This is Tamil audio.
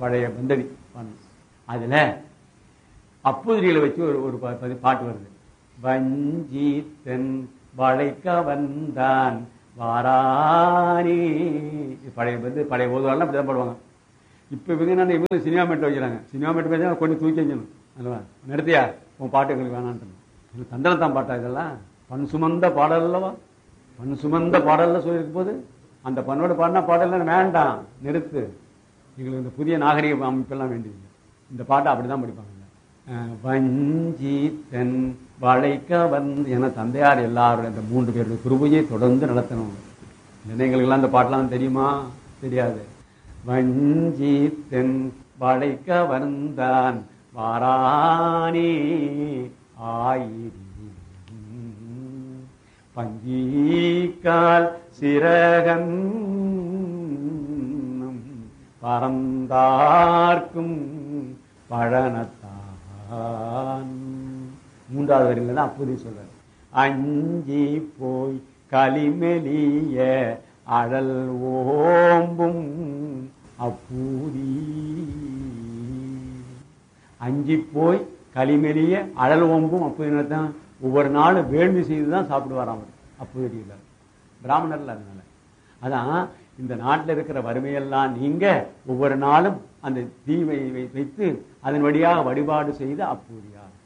பழைய பந்ததி பாடணும் அதுல அப்புதிரியில வச்சு ஒரு ஒரு பா- பதி- பாட்டு வருது வஞ்சி தென் வளைக்க வந்தான் வாரானே இது பழைய வந்து பழைய ஓதுவாரெல்லாம் அப்படிதான் பாடுவாங்க இப்ப இவங்க என்ன இவங்க சினிமா மேட்டில் வைக்கிறாங்க சினிமா மேட்டு வச்சா கொஞ்சம் தூக்கி வைக்கணும் அல்லவா நிறுத்தியா உன் பாட்டு எங்களுக்கு வேணான்ட்டு இது தண்டனத்தான் பாட்டா இதெல்லாம் பண் சுமந்த பாடல் அல்லவா பண் சுமந்த பாடல்ல சொல்லியிருக்கும் போது அந்த பண்ணோட பாடினா பாடல்லாம் வேண்டாம் நிறுத்து எங்களுக்கு இந்த புதிய நாகரிக அமைப்பெல்லாம் வேண்டியது இந்த பாட்டை அப்படிதான் படிப்பாங்க அஹ் வஞ்சி தென் வளைக்க வந்து என தந்தையார் எல்லாரும் இந்த மூன்று பேருடைய குருபையை தொடர்ந்து நடத்தணும் இல்லைன்னா எங்களுக்கெல்லாம் இந்த பாட்டெல்லாம் தெரியுமா தெரியாது வஞ்சி தென் வளைக்க வந்தான் வாரானே ஆயிரி பஞ்சீக்கால் சிறகன் பறந்தார்க்கும் பழனத்தான் மூன்றாவது வரியில தான் அப்போதே சொல்றாரு அஞ்சி போய் களிமெலிய அழல் ஓம்பும் அப்பூரி அஞ்சி போய் களிமெலிய அழல் ஓம்பும் அப்பூரி தான் ஒவ்வொரு நாளும் வேள்வி செய்து தான் சாப்பிடுவாராம் அவர் அப்பூதியில் பிராமணர்ல அதனால அதான் இந்த நாட்டில் இருக்கிற வறுமையெல்லாம் நீங்க ஒவ்வொரு நாளும் அந்த தீவை வை- வைத்து அதன் வழியாக வழிபாடு செய்து அப்பூரியார்